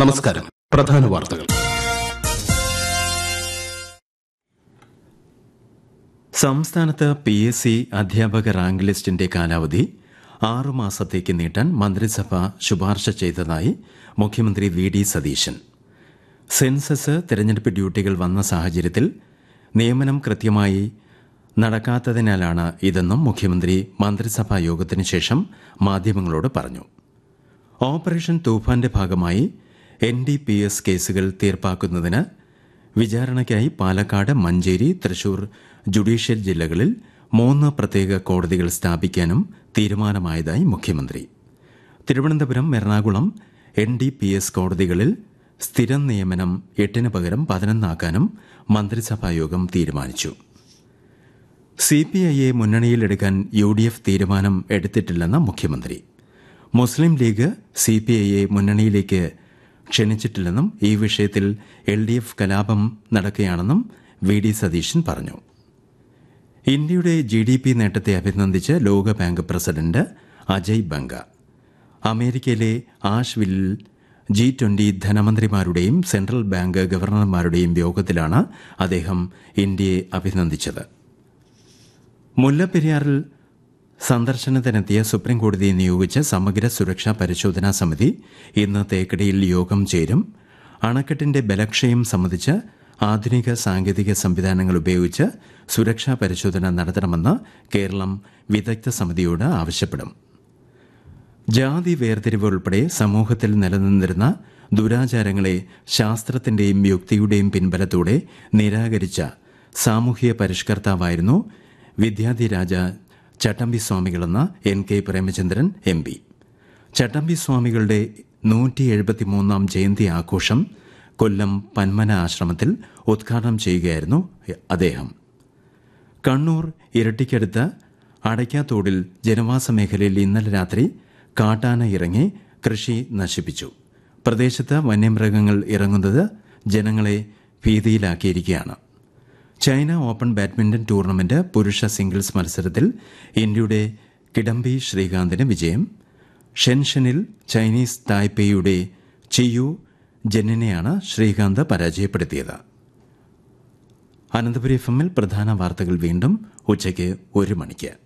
നമസ്കാരം പ്രധാന വാർത്തകൾ സംസ്ഥാനത്ത് പി എസ് സി അധ്യാപക റാങ്ക് ലിസ്റ്റിന്റെ കാലാവധി ആറു മാസത്തേക്ക് നീട്ടാൻ മന്ത്രിസഭ ശുപാർശ ചെയ്തതായി മുഖ്യമന്ത്രി വി ഡി സതീശൻ സെൻസസ് തെരഞ്ഞെടുപ്പ് ഡ്യൂട്ടികൾ വന്ന സാഹചര്യത്തിൽ നിയമനം കൃത്യമായി നടക്കാത്തതിനാലാണ് ഇതെന്നും മുഖ്യമന്ത്രി മന്ത്രിസഭാ യോഗത്തിന് ശേഷം മാധ്യമങ്ങളോട് പറഞ്ഞു ഓപ്പറേഷൻ തൂഫാന്റെ ഭാഗമായി എൻ ഡി പി എസ് കേസുകൾ തീർപ്പാക്കുന്നതിന് വിചാരണയ്ക്കായി പാലക്കാട് മഞ്ചേരി തൃശൂർ ജുഡീഷ്യൽ ജില്ലകളിൽ മൂന്ന് പ്രത്യേക കോടതികൾ സ്ഥാപിക്കാനും തീരുമാനമായതായി മുഖ്യമന്ത്രി Thiruvananthapuram Ernakulam N D P S കോടതികളിൽ സ്ഥിരം നിയമനം എട്ടിന് പകരം പതിനൊന്നാക്കാനും മന്ത്രിസഭായോഗം തീരുമാനിച്ചു സി പി ഐയെ മുന്നണിയിലെടുക്കാൻ യു ഡി എഫ് തീരുമാനം എടുത്തിട്ടില്ലെന്ന് മുഖ്യമന്ത്രി മുസ്ലിം ലീഗ് സി പി ഐയെ മുന്നണിയിലേക്ക് ക്ഷണിച്ചിട്ടില്ലെന്നും ഈ വിഷയത്തിൽ എൽ ഡി എഫ് കലാപം നടക്കുകയാണെന്നും വി ഡി സതീശൻ പറഞ്ഞു ഇന്ത്യയുടെ ജി ഡി പി നേട്ടത്തെ അഭിനന്ദിച്ച് ലോകബാങ്ക് പ്രസിഡന്റ് അജയ് ബംഗ അമേരിക്കയിലെ ആഷ്വില്ലിൽ ജി ട്വന്റി ധനമന്ത്രിമാരുടെയും സെൻട്രൽ ബാങ്ക് ഗവർണർമാരുടെയും യോഗത്തിലാണ് അദ്ദേഹം ഇന്ത്യയെ അഭിനന്ദിച്ചത് മുല്ലപ്പെരിയാറിൽ സന്ദർശനത്തിനെത്തിയ സുപ്രീംകോടതി നിയോഗിച്ച സമഗ്ര സുരക്ഷാ പരിശോധനാ സമിതി ഇന്ന് തേക്കടിയിൽ യോഗം ചേരും അണക്കെട്ടിന്റെ ബലക്ഷയം സംബന്ധിച്ച് ആധുനിക സാങ്കേതിക സംവിധാനങ്ങൾ ഉപയോഗിച്ച് സുരക്ഷാ പരിശോധന നടത്തണമെന്ന് കേരളം വിദഗ്ധ സമിതിയോട് ആവശ്യപ്പെടും ജാതി വേർതിരിവ് ഉൾപ്പെടെ സമൂഹത്തിൽ നിലനിന്നിരുന്ന ദുരാചാരങ്ങളെ ശാസ്ത്രത്തിന്റെയും യുക്തിയുടെയും പിൻബലത്തോടെ നിരാകരിച്ച സാമൂഹ്യ പരിഷ്കർത്താവായിരുന്നു വിദ്യാധിരാജ ചട്ടമ്പി സ്വാമികളെന്ന N K Premachandran M P Chattampi സ്വാമികളുടെ നൂറ്റി എഴുപത്തിമൂന്നാം ജയന്തി ആഘോഷം കൊല്ലം പന്മന ആശ്രമത്തിൽ ഉദ്ഘാടനം ചെയ്യുകയായിരുന്നു അദ്ദേഹം കണ്ണൂർ ഇരട്ടിക്കടുത്ത് അടയ്ക്കാത്തോടിൽ ജനവാസ മേഖലയിൽ ഇന്നലെ രാത്രി കാട്ടാന ഇറങ്ങി കൃഷി നശിപ്പിച്ചു പ്രദേശത്ത് വന്യമൃഗങ്ങൾ ഇറങ്ങുന്നത് ജനങ്ങളെ ഭീതിയിലാക്കിയിരിക്കുകയാണ് ചൈന ഓപ്പൺ ബാഡ്മിന്റൺ ടൂർണമെന്റ് പുരുഷ സിംഗിൾസ് മത്സരത്തിൽ ഇന്ത്യയുടെ കിഡംബി ശ്രീകാന്തിന് വിജയം ഷെൻഷനിൽ ചൈനീസ് തായ്പേയുടെ ചിയു ജെന്നിനെയാണ് ശ്രീകാന്ത് പരാജയപ്പെടുത്തിയത് അനന്തപുരി എഫ് എമ്മിൽ പ്രധാന വാർത്തകൾ വീണ്ടും ഉച്ചയ്ക്ക് ഒരു മണിക്ക്